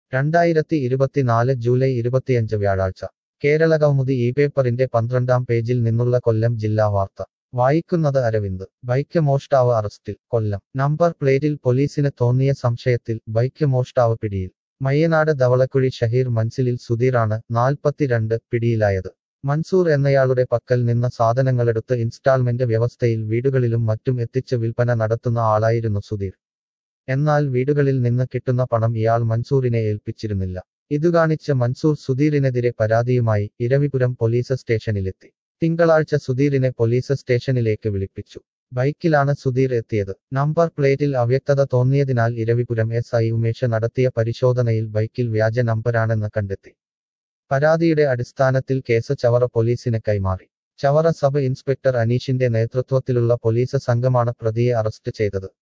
രണ്ടായിരത്തി ഇരുപത്തിനാല് ജൂലൈ ഇരുപത്തിയഞ്ച് വ്യാഴാഴ്ച കേരള കൗമുദി ഈ പേപ്പറിന്റെ പന്ത്രണ്ടാം പേജിൽ നിന്നുള്ള കൊല്ലം ജില്ലാ വാർത്ത വായിക്കുന്നത് അരവിന്ദ് ബൈക്ക് മോഷ്ടാവ് അറസ്റ്റിൽ കൊല്ലം നമ്പർ പ്ലേറ്റിൽ പോലീസിന് തോന്നിയ സംശയത്തിൽ ബൈക്ക് മോഷ്ടാവ് പിടിയിൽ മയ്യനാട് ധവളക്കുഴി ഷഹീർ മൻസിലിൽ സുധീറാണ് നാൽപ്പത്തിരണ്ട് പിടിയിലായത് മൻസൂർ എന്നയാളുടെ പക്കൽ നിന്ന് സാധനങ്ങളെടുത്ത് ഇൻസ്റ്റാൾമെന്റ് വ്യവസ്ഥയിൽ വീടുകളിലും മറ്റും എത്തിച്ച് വിൽപ്പന നടത്തുന്ന ആളായിരുന്നു സുധീർ എന്നാൽ വീടുകളിൽ നിന്ന് കിട്ടുന്ന പണം ഇയാൾ മൻസൂറിനെ ഏൽപ്പിച്ചിരുന്നില്ല ഇതുകാണിച്ച് മൻസൂർ സുധീറിനെതിരെ പരാതിയുമായി ഇരവിപുരം പോലീസ് സ്റ്റേഷനിലെത്തി തിങ്കളാഴ്ച സുധീറിനെ പോലീസ് സ്റ്റേഷനിലേക്ക് വിളിപ്പിച്ചു ബൈക്കിലാണ് സുധീർ എത്തിയത് നമ്പർ പ്ലേറ്റിൽ അവ്യക്തത തോന്നിയതിനാൽ ഇരവിപുരം എസ് ഐ ഉമേഷ് നടത്തിയ പരിശോധനയിൽ ബൈക്കിൽ വ്യാജ നമ്പരാണെന്ന് കണ്ടെത്തി പരാതിയുടെ അടിസ്ഥാനത്തിൽ കേസ് ചവറ പോലീസിന് കൈമാറി ചവറ സബ് ഇൻസ്പെക്ടർ അനീഷിന്റെ നേതൃത്വത്തിലുള്ള പോലീസ് സംഘമാണ് പ്രതിയെ അറസ്റ്റ് ചെയ്തത്